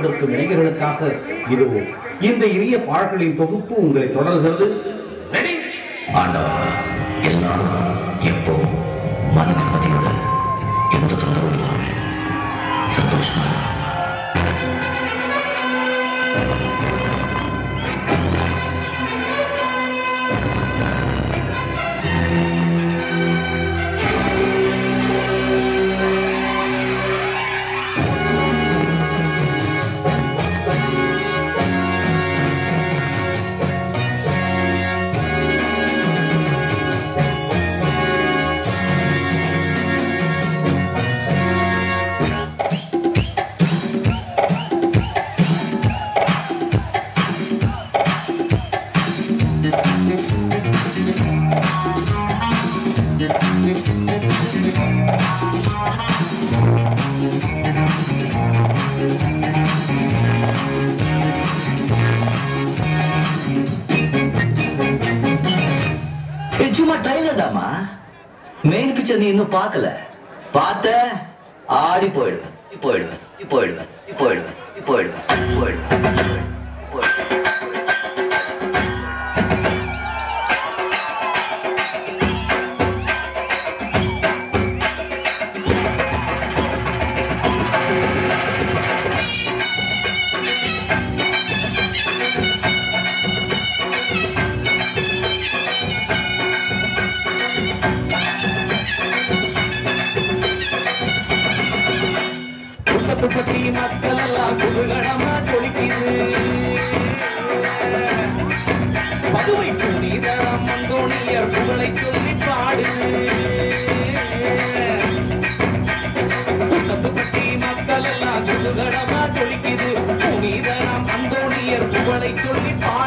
இருக்கும் இளைஞர்களுக்காக இதோ இந்த இனிய பாடல்களின் தொகுப்பு உங்களை தொடர்கிறது Ready? ஆண்டவா எல்லாரும் எப்போ மன நிம்மதியோட எந்த தொந்தரவு இல்லாம சந்தோஷமா இரு. இது சும்மா ட்ரைலர்டாமா மெயின் பிக்சர் நீ இன்னும் பார்க்கல பார்த்த ஆடி போயிடுவேன் போயிடுவேன் போயிடுவேன் போயிடுவேன் போயிடுவேன் போயிடுவேன் போயிடுவேன் குடும்பத்தை பத்தி மக்கள் எல்லாம் குதூகலமா ஜொலிக்குது பதுவை புனிதரம் மந்தோணியர் புகழை சொல்லி பாடுது குடும்பத்தை பத்தி மக்கள் எல்லாம் குதூகலமா ஜொலிக்குது புனிதரம் அந்தோணியர் புகழை சொல்லி பாடுது